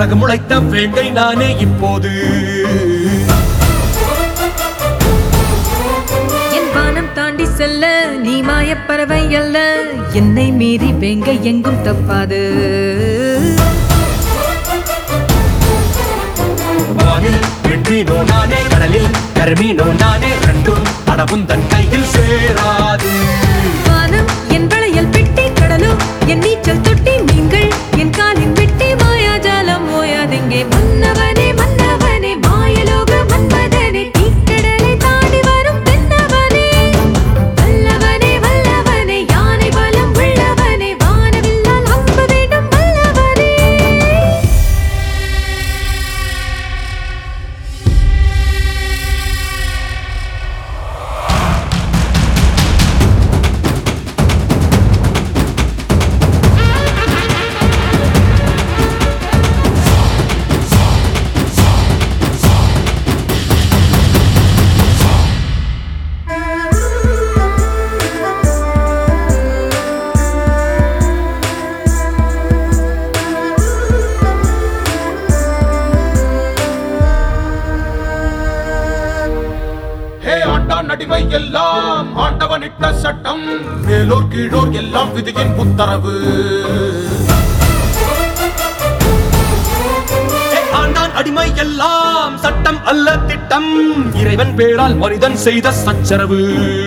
சிறகு முளைத்த வேங்கை நானே இப்போது என் வானம் தாண்டி செல்ல நீ மாயப் பறவை அல்ல என்னை மீறி வேங்க எங்கும் தப்பாது வானில் வெற்றினோ நானே கடலில் கருமீனோ நானே ரெண்டும் அடவும் தன் கையில் சேராது வானம் என் வளையல் பெட்டி கடலோ என் நீச்சல் தொட்டி நீங்கள் என் காலின் வெட்டி மாயாஜாலம் ஓயாதெங்கே மன்னவனே மன்னவனே மாயலோக மன்மதனே தீக்கடலை தாண்டி வரும் தென்னவனே வல்லவனே வல்லவனே யானை பலம் உள்ளவனே வானவில்லால் அம்பு வேண்டும் வல்லவனே ஹே ஆண்டான் அடிமை எல்லாம் ஆண்டவனிட்ட சட்டம் மேலோர் கீழோர் எல்லாம் விதியின் உத்தரவு ஹே, ஆண்டான் அடிமை எல்லாம் சட்டம் அல்ல திட்டம் இறைவன் பேரால் மனிதன் செய்த சச்சரவு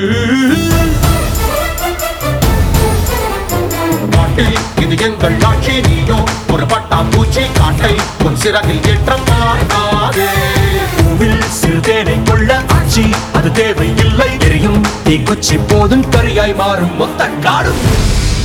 நாட்டில் இது எங்கள் ஆட்சி நீயோ ஒரு பட்டாம்பூச்சி காட்டை உன் சிறகில் ஏற்ற மாட்டாதே பூவில் சிறுதேனை கொள்ள ஆட்சி அது தேவையில்லை எரியும் தீக்குச்சி போதும் கரியாய் மாறும் மொத்த காடும்